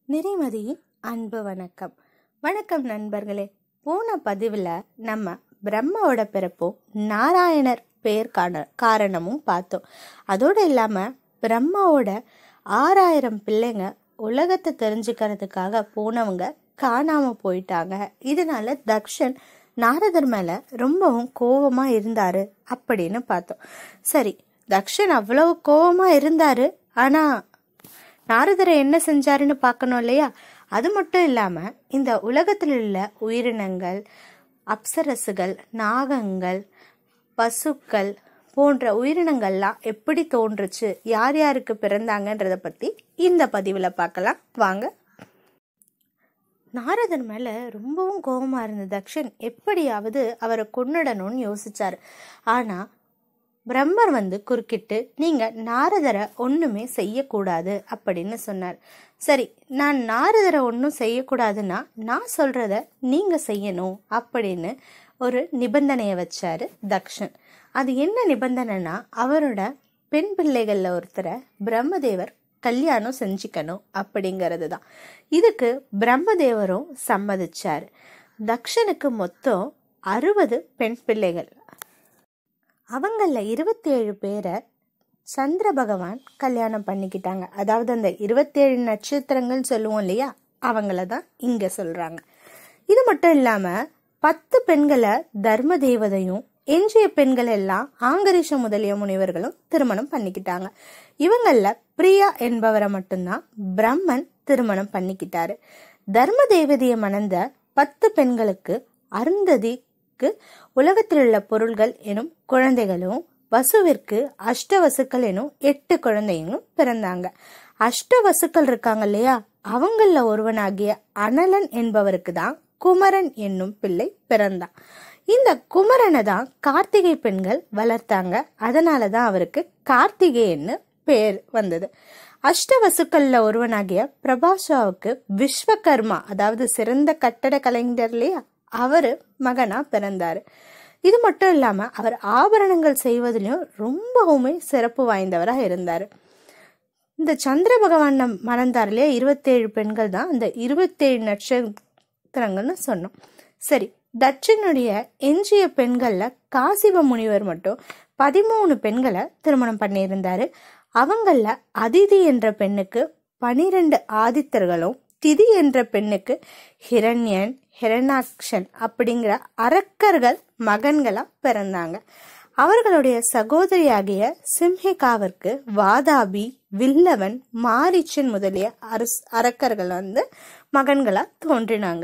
நிறைமதியின் அன்பு வணக்கம் வணக்கம் நண்பர்களே போன பதிவில் நம்ம பிரம்மாவோட பிறப்பும் நாராயணர் பெயர் காண காரணமும் பார்த்தோம் அதோடு இல்லாமல் பிரம்மாவோட ஆறாயிரம் பிள்ளைங்க உலகத்தை தெரிஞ்சுக்கிறதுக்காக போனவங்க காணாம போயிட்டாங்க இதனால தக்ஷன் நாரதர் மேல ரொம்பவும் கோவமா இருந்தாரு அப்படின்னு பார்த்தோம் சரி தக்ஷன் அவ்வளவு கோவமா இருந்தாரு ஆனா நாரதரை என்ன செஞ்சாருன்னு பார்க்கணும் இல்லையா அது மட்டும் இல்லாம இந்த உலகத்தில் உள்ள உயிரினங்கள் அப்சரசுகள் நாகங்கள் பசுக்கள் போன்ற உயிரினங்கள்லாம் எப்படி தோன்றுச்சு யார் யாருக்கு பிறந்தாங்கன்றத பத்தி இந்த பதிவில் பார்க்கலாம் வாங்க நாரதன் மேல ரொம்பவும் கோபமா இருந்த தக்ஷன் எப்படியாவது அவரை கொன்னுடணும்னு யோசிச்சாரு ஆனா பிரம்மர் வந்து குறுக்கிட்டு நீங்க நாரதரை ஒண்ணுமே செய்யக்கூடாது அப்படின்னு சொன்னார் சரி நான் நாரதரை ஒன்றும் செய்யக்கூடாதுன்னா நான் சொல்றத நீங்க செய்யணும் அப்படின்னு ஒரு நிபந்தனையை வச்சாரு தக்ஷன் அது என்ன நிபந்தனைனா அவரோட பெண் பிள்ளைகள்ல ஒருத்தரை பிரம்மதேவர் கல்யாணம் செஞ்சுக்கணும் அப்படிங்கிறது தான் இதுக்கு பிரம்மதேவரும் சம்மதிச்சார் தக்ஷனுக்கு மொத்தம் அறுபது பெண் பிள்ளைகள் அவங்களில் இருபத்தேழு பேரை சந்திர பகவான் கல்யாணம் பண்ணிக்கிட்டாங்க அதாவது அந்த இருபத்தேழு நட்சத்திரங்கள் சொல்லுவோம் இல்லையா அவங்கள தான் இங்கே சொல்கிறாங்க இது மட்டும் இல்லாமல் பத்து பெண்களை தர்ம தேவதையும் எஞ்சிய பெண்கள் எல்லாம் ஆங்கரிஷ முதலிய முனிவர்களும் திருமணம் பண்ணிக்கிட்டாங்க இவங்கள பிரியா என்பவரை மட்டும்தான் பிரம்மன் திருமணம் பண்ணிக்கிட்டாரு தர்ம தேவதையை மணந்த பத்து பெண்களுக்கு அருந்ததிக்கு உலகத்தில் உள்ள பொருள்கள் எனும் குழந்தைகளும் வசுவிற்கு அஷ்டவசுக்கள் எனும் எட்டு குழந்தைங்களும் பிறந்தாங்க அஷ்டவசுக்கள் இருக்காங்க இல்லையா அவங்கள ஒருவனாகிய அனலன் என்பவருக்கு தான் குமரன் என்னும் பிள்ளை பிறந்தான் இந்த குமரனை தான் கார்த்திகை பெண்கள் வளர்த்தாங்க அதனால தான் அவருக்கு கார்த்திகேயன்னு பேர் வந்தது அஷ்டவசுக்கள்ல ஒருவனாகிய பிரபாஷாவுக்கு விஸ்வகர்மா அதாவது சிறந்த கட்டட கலைஞர் இல்லையா அவரு மகனா பிறந்தாரு இது மட்டும் இல்லாம அவர் ஆபரணங்கள் செய்வதிலும் ரொம்பவுமே சிறப்பு வாய்ந்தவரா இருந்தாரு இந்த சந்திர பகவான் மணந்தார் இல்லையா இருபத்தேழு பெண்கள் தான் அந்த இருபத்தேழு நட்சத்திரங்கள்னு சொன்னோம் சரி தட்சனுடைய எஞ்சிய பெண்கள்ல காசிப முனிவர் மட்டும் பதிமூணு பெண்களை திருமணம் பண்ணியிருந்தாரு அவங்கள அதிதி என்ற பெண்ணுக்கு பனிரெண்டு ஆதித்தர்களும் திதி என்ற பெண்ணுக்கு ஹிரண்யன் ஹிரணாக்ஷன் அப்படிங்கிற அரக்கர்கள் மகன்களா பிறந்தாங்க அவர்களுடைய சகோதரியாகிய சிம்ஹிகாவிற்கு வாதாபி வில்லவன் மாரிச்சன் முதலிய அரசு அரக்கர்கள் வந்து மகன்களா தோன்றினாங்க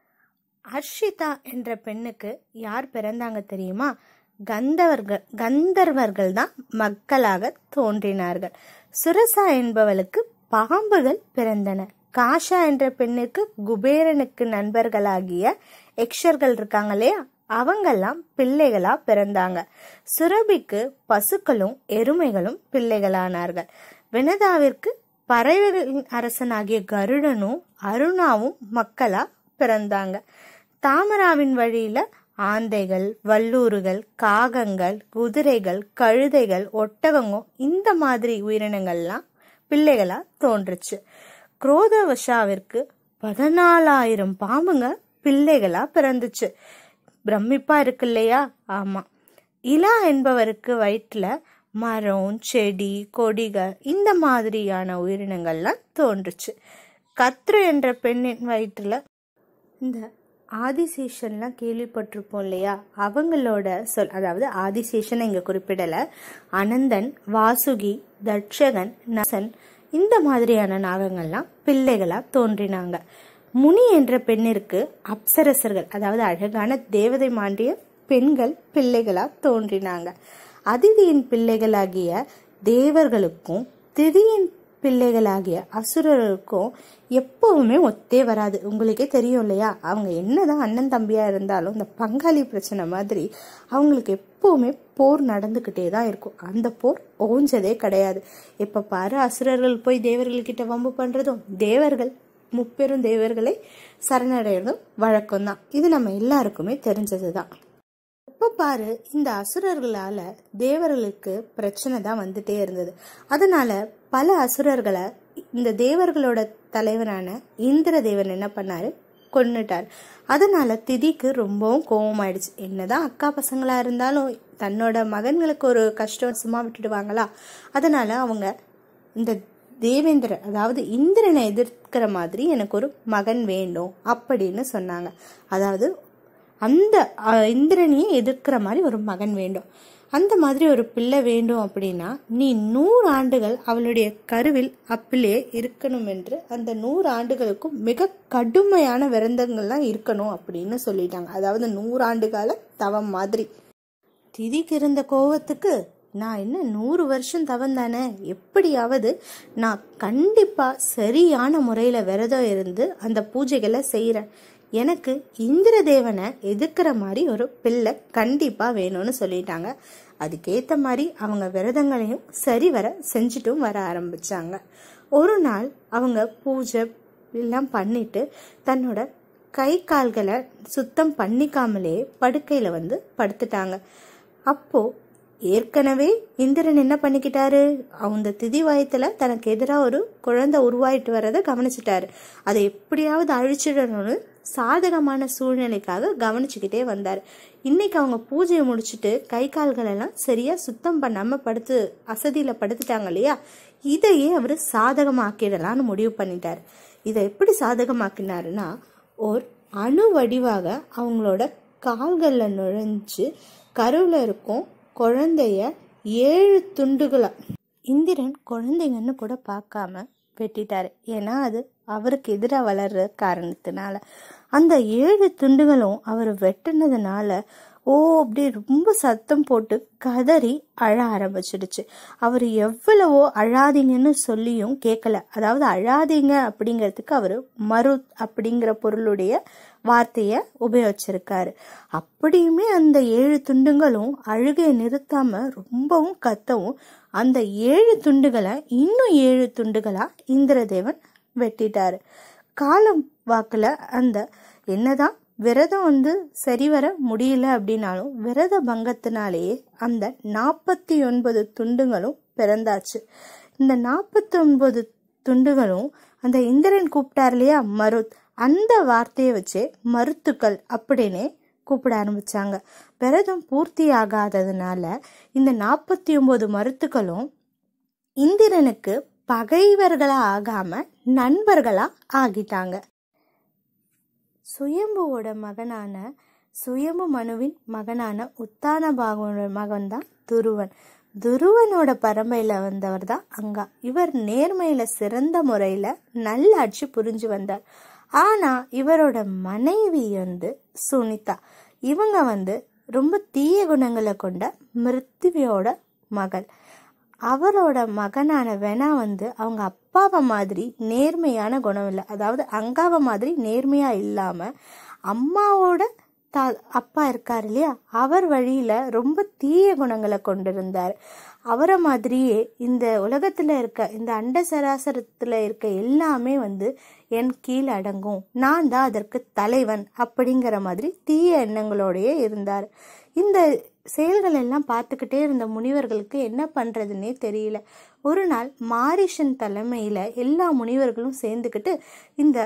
அர்ஷிதா என்ற பெண்ணுக்கு யார் பிறந்தாங்க தெரியுமா கந்தவர்கள் கந்தர்வர்கள் தான் மக்களாக தோன்றினார்கள் சுரசா என்பவளுக்கு பாம்புகள் பிறந்தன காஷா என்ற பெண்ணுக்கு குபேரனுக்கு நண்பர்களாகிய எக்ஷர்கள் இருக்காங்க இல்லையா அவங்கெல்லாம் பிள்ளைகளா பிறந்தாங்க சுரபிக்கு பசுக்களும் எருமைகளும் பிள்ளைகளானார்கள் வினதாவிற்கு பறவைகளின் அரசனாகிய கருடனும் அருணாவும் மக்களா பிறந்தாங்க தாமராவின் வழியில ஆந்தைகள் வல்லூறுகள் காகங்கள் குதிரைகள் கழுதைகள் ஒட்டகங்கம் இந்த மாதிரி உயிரினங்கள்லாம் பிள்ளைகளா தோன்றுச்சு குரோதவஷாவிற்கு பதினாலாயிரம் பாம்புங்க பிள்ளைகளா பிறந்துச்சு பிரமிப்பா இருக்கு இல்லையா ஆமா இலா என்பவருக்கு வயிற்றுல மரம் செடி கொடிகள் இந்த மாதிரியான உயிரினங்கள்லாம் தோன்றுச்சு கத்ரு என்ற பெண்ணின் வயிற்றுல இந்த ஆதிசேஷன்லாம் கேள்விப்பட்டிருப்போம் இல்லையா அவங்களோட சொல் அதாவது ஆதிசேஷனை இங்கே குறிப்பிடலை அனந்தன் வாசுகி தட்சகன் நசன் இந்த மாதிரியான நாகங்கள்லாம் பிள்ளைகளா தோன்றினாங்க முனி என்ற பெண்ணிற்கு அப்சரசர்கள் அதாவது அழகான தேவதை மாண்டிய பெண்கள் பிள்ளைகளா தோன்றினாங்க அதிதியின் பிள்ளைகளாகிய தேவர்களுக்கும் திதியின் பிள்ளைகளாகிய அசுரர்களுக்கும் எப்பவுமே ஒத்தே வராது உங்களுக்கே தெரியும் இல்லையா அவங்க என்னதான் அண்ணன் தம்பியா இருந்தாலும் இந்த பங்காளி பிரச்சனை மாதிரி அவங்களுக்கு எப்பவுமே போர் நடந்துக்கிட்டே தான் இருக்கும் அந்த போர் ஓஞ்சதே கிடையாது இப்ப பாரு அசுரர்கள் போய் தேவர்கள்கிட்ட வம்பு பண்றதும் தேவர்கள் முப்பெரும் தேவர்களை சரணடைறதும் வழக்கம் தான் இது நம்ம எல்லாருக்குமே தெரிஞ்சது தான் எப்போ பாரு இந்த அசுரர்களால தேவர்களுக்கு பிரச்சனை தான் வந்துட்டே இருந்தது அதனால பல அசுரர்களை இந்த தேவர்களோட தலைவரான இந்திர தேவன் என்ன பண்ணாரு கொன்னுட்டார் அதனால திதிக்கு ரொம்பவும் கோபமாயிடுச்சு என்னதான் அக்கா பசங்களா இருந்தாலும் தன்னோட மகன்களுக்கு ஒரு கஷ்டம் சும்மா விட்டுடுவாங்களா அதனால அவங்க இந்த தேவேந்திரன் அதாவது இந்திரனை எதிர்க்கிற மாதிரி எனக்கு ஒரு மகன் வேண்டும் அப்படின்னு சொன்னாங்க அதாவது அந்த அஹ், இந்திரனையே எதிர்க்கிற மாதிரி ஒரு மகன் வேண்டும் அந்த மாதிரி ஒரு பிள்ளை வேண்டும் அப்படின்னா நீ நூறு ஆண்டுகள் அவளுடைய கருவில் அப்பிலே இருக்கணும் என்று அந்த நூறு ஆண்டுகளுக்கும் மிக கடுமையான விரதங்கள்லாம் இருக்கணும் அப்படின்னு சொல்லிட்டாங்க அதாவது நூறாண்டு கால தவம் மாதிரி திதிக்கு இருந்த கோவத்துக்கு நான் என்ன நூறு வருஷம் தவம் தானே எப்படியாவது நான் கண்டிப்பா சரியான முறையில விரதம் இருந்து அந்த பூஜைகளை செய்யறேன் எனக்கு இந்திர தேவனை எதிர்க்கிற மாதிரி ஒரு பிள்ளை கண்டிப்பா வேணும்னு சொல்லிட்டாங்க அதுக்கேத்த மாதிரி அவங்க விரதங்களையும் சரிவர செஞ்சுட்டும் வர ஆரம்பிச்சாங்க ஒரு நாள் அவங்க பூஜை எல்லாம் பண்ணிட்டு தன்னோட கை கால்களை சுத்தம் பண்ணிக்காமலே படுக்கையில வந்து படுத்துட்டாங்க அப்போ ஏற்கனவே இந்திரன் என்ன பண்ணிக்கிட்டாரு அந்த திதி வயத்துல தனக்கு எதிராக ஒரு குழந்தை உருவாயிட்டு வரதை கவனிச்சிட்டாரு அதை எப்படியாவது அழிச்சிடணும்னு சாதகமான சூழ்நிலைக்காக கவனிச்சுக்கிட்டே வந்தார் இன்னைக்கு அவங்க பூஜையை முடிச்சுட்டு கை கால்கள் எல்லாம் சரியா சுத்தம் பண்ணாம படுத்து அசதியில படுத்துட்டாங்க இல்லையா இதையே அவர் சாதகமாக்கிடலாம்னு முடிவு பண்ணிட்டார் இதை எப்படி சாதகமாக்கினாருன்னா ஒரு அணு வடிவாக அவங்களோட கால்களில் நுழைஞ்சு கருவில் இருக்கும் குழந்தைய ஏழு துண்டுகளா இந்திரன் குழந்தைங்கன்னு கூட பார்க்காம வெட்டிட்டாரு ஏன்னா அது அவருக்கு எதிராக வளர்ற காரணத்தினால அந்த ஏழு துண்டுகளும் அவர் வெட்டினதுனால ஓ அப்படி ரொம்ப சத்தம் போட்டு கதறி அழ ஆரம்பிச்சிடுச்சு அவர் எவ்வளவோ அழாதீங்கன்னு சொல்லியும் கேட்கல அதாவது அழாதீங்க அப்படிங்கிறதுக்கு அவர் மறு அப்படிங்கிற பொருளுடைய வார்த்தைய உபயோகிச்சிருக்காரு அப்படியுமே அந்த ஏழு துண்டுங்களும் அழுகையை நிறுத்தாம ரொம்பவும் கத்தவும் அந்த ஏழு துண்டுகளை இன்னும் ஏழு துண்டுகளா இந்திரதேவன் வெட்டிட்டாரு காலம் வாக்குல அந்த என்னதான் விரதம் வந்து சரிவர முடியல அப்படின்னாலும் விரத பங்கத்தினாலேயே அந்த நாற்பத்தி ஒன்பது துண்டுகளும் பிறந்தாச்சு இந்த நாற்பத்தி ஒன்பது துண்டுகளும் அந்த இந்திரன் கூப்பிட்டார் இல்லையா மருத் அந்த வார்த்தையை வச்சே மருத்துக்கள் அப்படின்னே கூப்பிட ஆரம்பிச்சாங்க விரதம் பூர்த்தி ஆகாததுனால இந்த நாற்பத்தி ஒன்பது மருத்துக்களும் இந்திரனுக்கு பகைவர்களா ஆகாம நண்பர்களா ஆகிட்டாங்க சுயம்புவோட மகனான சுயம்பு மனுவின் மகனான உத்தான பாகனோட மகன் தான் துருவன் துருவனோட பரம்பரையில வந்தவர் தான் அங்கா இவர் நேர்மையில சிறந்த முறையில நல்லாட்சி புரிஞ்சு வந்தார் ஆனா இவரோட மனைவி வந்து சுனிதா இவங்க வந்து ரொம்ப தீய குணங்களை கொண்ட மிருத்திவியோட மகள் அவரோட மகனான வெனா வந்து அவங்க அப்பாவை மாதிரி நேர்மையான குணம் இல்லை அதாவது அங்காவை மாதிரி நேர்மையா இல்லாம அம்மாவோட தா அப்பா இருக்கார் இல்லையா அவர் வழியில ரொம்ப தீய குணங்களை கொண்டிருந்தார் அவரை மாதிரியே இந்த உலகத்துல இருக்க இந்த அண்ட சராசரத்துல இருக்க எல்லாமே வந்து என் கீழ் அடங்கும் நான் தான் அதற்கு தலைவன் அப்படிங்கிற மாதிரி தீய எண்ணங்களோடயே இருந்தார் இந்த செயல்கள் எல்லாம் பார்த்துக்கிட்டே இருந்த முனிவர்களுக்கு என்ன பண்றதுன்னே தெரியல ஒரு நாள் மாரிஷன் தலைமையில எல்லா முனிவர்களும் சேர்ந்துக்கிட்டு இந்த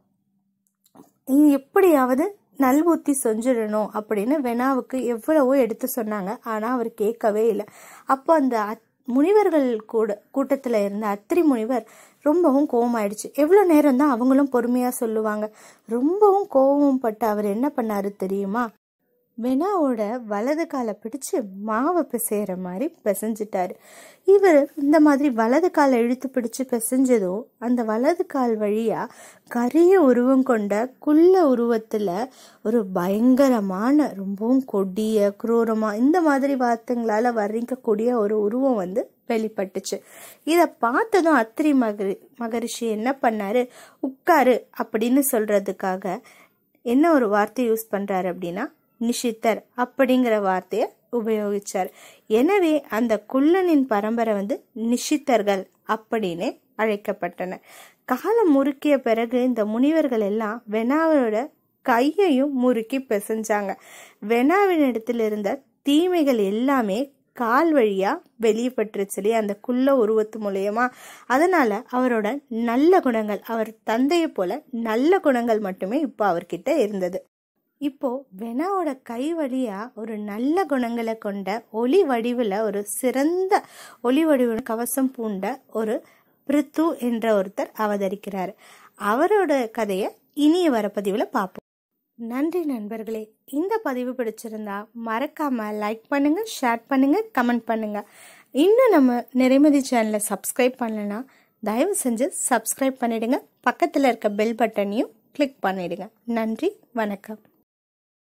இது எப்படியாவது நல்புத்தி செஞ்சிடணும் அப்படின்னு வெனாவுக்கு எவ்வளவோ எடுத்து சொன்னாங்க ஆனா அவர் கேட்கவே இல்லை அப்போ அந்த அத்- முனிவர்கள் கூட கூட்டத்துல இருந்த அத்திரி முனிவர் ரொம்பவும் கோவமாயிடுச்சு எவ்வளவு நேரம் தான் அவங்களும் பொறுமையா சொல்லுவாங்க ரொம்பவும் கோவம் பட்டு அவர் என்ன பண்ணாரு தெரியுமா வெனாவோட வலது காலை பிடிச்சு மாவை பிசைகிற மாதிரி பிசைஞ்சிட்டாரு இவர் இந்த மாதிரி வலது காலை இழுத்து பிடிச்சு பிசைஞ்சதும் அந்த வலது கால் வழியா கரிய உருவம் கொண்ட குள்ள உருவத்துல ஒரு பயங்கரமான ரொம்பவும் கொடிய குரூரமா இந்த மாதிரி வார்த்தைங்களால வர்ணிக்கக்கூடிய ஒரு உருவம் வந்து வெளிப்பட்டுச்சு இத பார்த்ததும் அத்திரி மகரி மகரிஷி என்ன பண்ணாரு உட்காரு அப்படின்னு சொல்றதுக்காக என்ன ஒரு வார்த்தை யூஸ் பண்றாரு அப்படின்னா நிஷித்தர் அப்படிங்கிற வார்த்தையை உபயோகிச்சார் எனவே அந்த குள்ளனின் பரம்பரை வந்து நிஷித்தர்கள் அப்படின்னு அழைக்கப்பட்டன காலம் முறுக்கிய பிறகு இந்த முனிவர்கள் எல்லாம் வெனாவோட கையையும் முறுக்கி பிசைஞ்சாங்க வெனாவின் இடத்துல இருந்த தீமைகள் எல்லாமே கால் வழியா வெளியே பட்டுருச்சு அந்த குள்ள உருவத்து மூலியமா அதனால அவரோட நல்ல குணங்கள் அவர் தந்தையை போல நல்ல குணங்கள் மட்டுமே இப்போ அவர்கிட்ட இருந்தது இப்போ வெனாவோட கை வழியா ஒரு நல்ல குணங்களை கொண்ட ஒளி வடிவில் ஒரு சிறந்த ஒளி வடிவ கவசம் பூண்ட ஒரு பிரித்து என்ற ஒருத்தர் அவதரிக்கிறார் அவரோட கதையை இனிய வர பதிவில் பார்ப்போம் நன்றி நண்பர்களே இந்த பதிவு பிடிச்சிருந்தா மறக்காம லைக் பண்ணுங்க ஷேர் பண்ணுங்க கமெண்ட் பண்ணுங்க இன்னும் நம்ம நிறைமதி சேனலை சப்ஸ்கிரைப் பண்ணலனா தயவு செஞ்சு சப்ஸ்கிரைப் பண்ணிடுங்க பக்கத்தில் இருக்க பெல் பட்டனையும் கிளிக் பண்ணிடுங்க நன்றி வணக்கம்